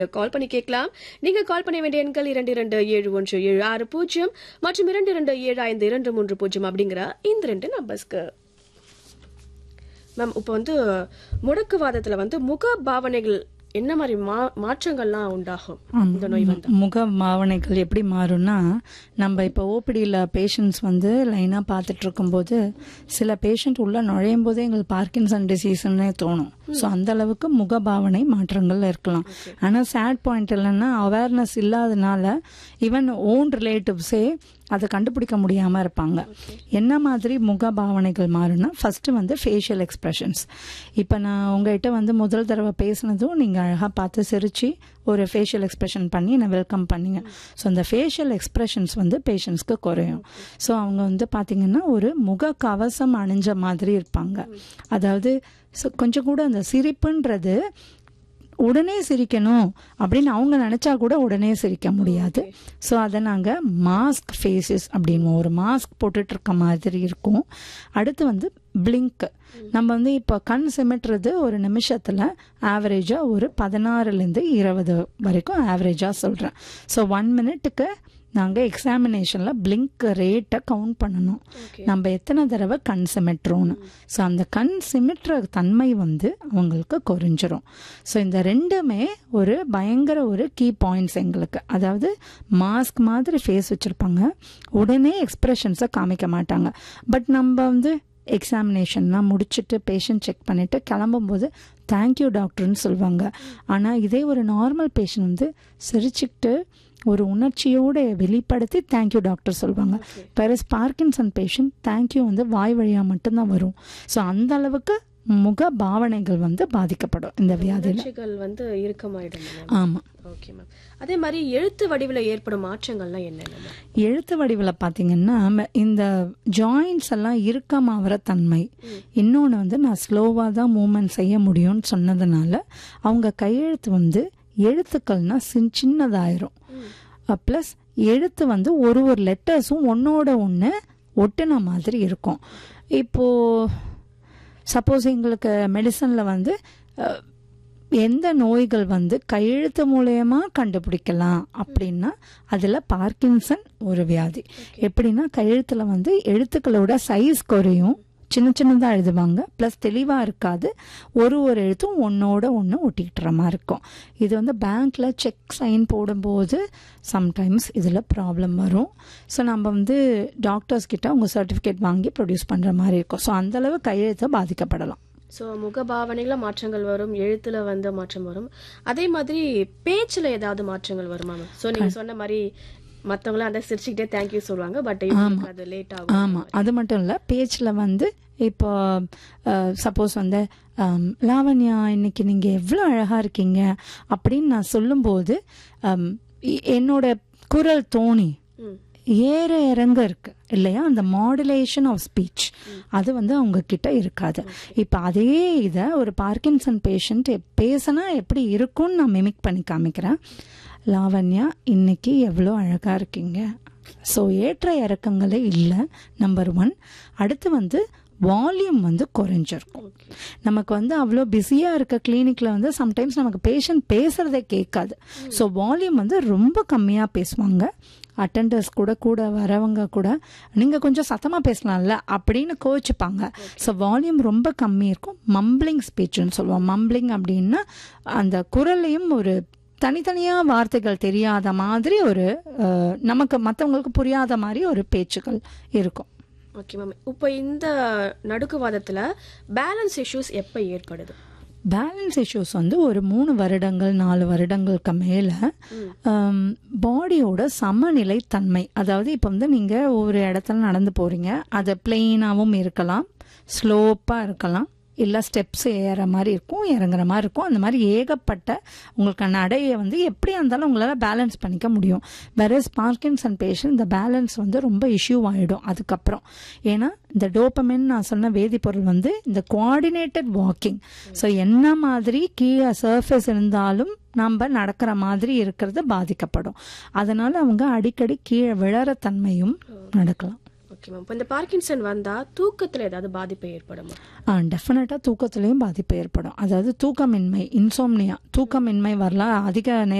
கால் பண்ணி கேட்கலாம் நீங்க கால் பண்ண வேண்டிய எண்கள் இரண்டு இரண்டு ஏழு ஒன்று ஏழு ஆறு பூஜ்ஜியம் மற்றும் இரண்டு இரண்டு ஏழு ஐந்து இரண்டு மூன்று பூஜ்ஜியம் அப்படிங்கிற இந்த ரெண்டு நம்பர்ஸ்க்கு மேம் இப்போ வந்து முடக்குவாதத்துல வந்து முக பாவனைகள் என்ன மாதிரி மா மாற்றங்கள்லாம் உண்டாகும் இந்த நோய் வந்தா முக பாவனைகள் எப்படி மாறும்னா நம்ம இப்போ ஓபிடியில் பேஷண்ட்ஸ் வந்து லைனாக பார்த்துட்டு இருக்கும்போது சில பேஷண்ட் உள்ள நுழையும் போதே எங்களுக்கு பார்க்கின்சன் டிசீஸ்ன்னே தோணும் ஸோ அந்த அளவுக்கு முக பாவனை மாற்றங்கள் இருக்கலாம் ஆனால் சேட் பாயிண்ட் இல்லைன்னா அவேர்னஸ் இல்லாதனால ஈவன் ஓன் ரிலேட்டிவ்ஸே அதை கண்டுபிடிக்க முடியாமல் இருப்பாங்க என்ன மாதிரி முக பாவனைகள் மாறும்னா ஃபஸ்ட்டு வந்து ஃபேஷியல் எக்ஸ்பிரஷன்ஸ் இப்போ நான் உங்ககிட்ட வந்து முதல் தடவை பேசினதும் நீங்கள் அழகாக பார்த்து சிரித்து ஒரு ஃபேஷியல் எக்ஸ்பிரஷன் பண்ணி என்னை வெல்கம் பண்ணீங்க ஸோ அந்த ஃபேஷியல் எக்ஸ்பிரஷன்ஸ் வந்து பேஷண்ட்ஸ்க்கு குறையும் ஸோ அவங்க வந்து பார்த்தீங்கன்னா ஒரு முக கவசம் அணிஞ்ச மாதிரி இருப்பாங்க அதாவது so கொஞ்சம் கூட அந்த சிரிப்புன்றது உடனே சிரிக்கணும் அப்படின்னு அவங்க நினைச்சா கூட உடனே சிரிக்க முடியாது ஸோ அதை நாங்கள் மாஸ்க் ஃபேஸஸ் அப்படின்னு ஒரு மாஸ்க் போட்டுட்டு இருக்க மாதிரி இருக்கும் அடுத்து வந்து பிளிங்க் நம்ம வந்து இப்போ கண் சிமிட்டுறது ஒரு நிமிஷத்தில் ஆவரேஜாக ஒரு பதினாறுலேருந்து இருபது வரைக்கும் ஆவரேஜாக சொல்கிறேன் ஸோ ஒன் மினிட்டுக்கு நாங்கள் எக்ஸாமினேஷனில் பிளிங்க் ரேட்டை கவுண்ட் பண்ணணும் நம்ம எத்தனை தடவை கண் சிமிட்டுறோன்னு ஸோ அந்த கண் சிமிட்டுற தன்மை வந்து அவங்களுக்கு குறைஞ்சிரும் ஸோ இந்த ரெண்டுமே ஒரு பயங்கர ஒரு கீ பாயிண்ட்ஸ் எங்களுக்கு அதாவது மாஸ்க் மாதிரி ஃபேஸ் வச்சுருப்பாங்க உடனே எக்ஸ்பிரஷன்ஸை காமிக்க மாட்டாங்க பட் நம்ம வந்து எக்ஸாமினேஷன்லாம் முடிச்சுட்டு பேஷண்ட் செக் பண்ணிவிட்டு கிளம்பும்போது தேங்க்யூ டாக்டர்னு சொல்லுவாங்க ஆனால் இதே ஒரு நார்மல் பேஷண்ட் வந்து சிரிச்சுக்கிட்டு ஒரு உணர்ச்சியோட வெளிப்படுத்தி தேங்க்யூ டாக்டர் சொல்லுவாங்க பெரஸ் பார்க்கின்சன் பேஷண்ட் தேங்க்யூ வந்து வாய் வழியாக மட்டும்தான் வரும் ஸோ அந்த அளவுக்கு முக பாவனைகள் வந்து பாதிக்கப்படும் இந்த வியாதியில் உணர்ச்சிகள் வந்து இறுக்கமாயிடும் ஆமாம் ஓகே மேம் அதே மாதிரி எழுத்து வடிவில் ஏற்படும் மாற்றங்கள்லாம் என்னென்ன ma'am? எழுத்து வடிவில் பார்த்தீங்கன்னா ம- இந்த ஜாயின்ஸ் எல்லாம் இறுக்கமாகிற தன்மை இன்னொன்று வந்து நான் ஸ்லோவாக தான் மூமெண்ட் செய்ய முடியும்னு சொன்னதுனால அவங்க கையெழுத்து வந்து எழுத்துக்கள்னா சின் சின்னதாயிரும் ப்ளஸ் எழுத்து வந்து ஒரு ஒரு லெட்டர்ஸும் ஒன்றோட ஒன்று ஒட்டுன மாதிரி இருக்கும் இப்போது சப்போஸ் எங்களுக்கு மெடிசனில் வந்து அஹ், எந்த நோய்கள் வந்து கையெழுத்து மூலயமா கண்டுபிடிக்கலாம் அப்படின்னா அதில் பார்க்கின்சன் ஒரு வியாதி எப்படின்னா கையெழுத்தில் வந்து எழுத்துக்களோட சைஸ் குறையும் சின்ன சின்னதாக எழுதுவாங்க ப்ளஸ் தெளிவாக இருக்காது ஒரு ஒரு எழுத்தும் ஒன்றோட ஒன்று ஒட்டிக்கிட்டுற மாதிரி இருக்கும் இது வந்து பேங்க்கில் செக் சைன் போடும்போது சம்டைம்ஸ் இதில் ப்ராப்ளம் வரும் ஸோ நம்ம வந்து டாக்டர்ஸ் கிட்ட அவங்க சர்டிஃபிகேட் வாங்கி ப்ரொடியூஸ் பண்ணுற மாதிரி இருக்கும் ஸோ அந்தளவு கையெழுத்தை பாதிக்கப்படலாம் ஸோ முக பாவனைகள மாற்றங்கள் வரும் எழுத்துல வந்து மாற்றம் வரும் அதே மாதிரி பேச்சுல ஏதாவது மாற்றங்கள் வருமா மேம் ஸோ நீங்க சொன்ன மாதிரி மத்தவங்களாம் அந்த சிரிச்சுக்கிட்டே தேங்க்யூ சொல்லுவாங்க பட் இவங்களுக்கு அது லேட் ஆகும் ஆமாம் அது மட்டும் இல்லை பேச்சில் வந்து இப்போ சப்போஸ் வந்து அம், லாவண்யா இன்னைக்கு நீங்கள் எவ்வளோ அழகாக இருக்கீங்க அப்படின்னு நான் சொல்லும்போது அம், எ- என்னோட குரல் தோணி ம். ஏற இறங்க இருக்கு இல்லையா அந்த மாடுலேஷன் ஆஃப் ஸ்பீச் அது வந்து அவங்க கிட்ட இருக்காது இப்போ அதே இதை ஒரு பார்க்கின்சன் பேஷண்ட் பேசினா எப்படி இருக்கும்னு நான் மிமிக் பண்ணி காமிக்கிறேன் லாவண்யா இன்னைக்கு எவ்வளோ அழகாக இருக்கீங்க ஸோ ஏற்ற இறக்கங்களே இல்லை நம்பர் ஒன் அடுத்து வந்து வால்யூம் வந்து குறைஞ்சிருக்கும் நமக்கு வந்து அவ்வளோ பிஸியாக இருக்க கிளினிக்கில் வந்து சம்டைம்ஸ் நமக்கு பேஷண்ட் பேசுகிறதே கேட்காது ஸோ வால்யூம் வந்து ரொம்ப கம்மியாக பேசுவாங்க அட்டெண்டர்ஸ் கூட கூட வரவங்க கூட நீங்கள் கொஞ்சம் சத்தமாக பேசலாம்ல அப்படின்னு கோச்சிப்பாங்க ஸோ வால்யூம் ரொம்ப கம்மி இருக்கும் மம்பிளிங் ஸ்பீச்சுன்னு சொல்லுவோம் மம்பிளிங் அப்படின்னா அந்த குரல்லையும் ஒரு தனித்தனியாக வார்த்தைகள் தெரியாத மாதிரி ஒரு அஹ், நமக்கு மற்றவங்களுக்கு புரியாத மாதிரி ஒரு பேச்சுக்கள் இருக்கும் ஓகே மேம் இப்போ இந்த நடுக்குவாதத்துல பேலன்ஸ் இஷ்யூஸ் எப்போ ஏற்படுது பேலன்ஸ் இஷ்யூஸ் வந்து ஒரு மூணு வருடங்கள் நாலு வருடங்களுக்கு மேலே பாடியோட சமநிலை தன்மை அதாவது இப்போ வந்து நீங்கள் ஒரு இடத்துல நடந்து போகிறீங்க அது பிளெயினாகவும் இருக்கலாம் ஸ்லோப்பாக இருக்கலாம் இல்லை ஸ்டெப்ஸ் ஏற மாதிரி இருக்கும் இறங்குற மாதிரி இருக்கும் அந்த மாதிரி ஏகப்பட்ட உங்களுக்கு நடையை வந்து எப்படியா இருந்தாலும் உங்களால் பேலன்ஸ் பண்ணிக்க முடியும் வேற பார்க்கின்சன் பேஷண்ட் இந்த பேலன்ஸ் வந்து ரொம்ப இஷ்யூ ஆகிடும் அதுக்கப்புறம் ஏன்னா இந்த டோப்பமின் நான் சொன்ன வேதிப்பொருள் வந்து இந்த கோஆர்டினேட்டட் வாக்கிங் ஸோ என்ன மாதிரி கீழே சர்ஃபேஸ் இருந்தாலும் நம்ம நடக்கிற மாதிரி இருக்கிறது பாதிக்கப்படும் அதனால அவங்க அடிக்கடி கீழே விழற தன்மையும் நடக்கலாம் ஓகே மேம் இப்போ இந்த பார்க்கின்சன் வந்தா தூக்கத்துல ஏதாவது பாதிப்பு ஏற்படுமா டெஃபினட்டாக தூக்கத்துலேயும் பாதிப்பு ஏற்படும் அதாவது தூக்கமின்மை இன்சோம்னியா தூக்கமின்மை வரலாம் அதிக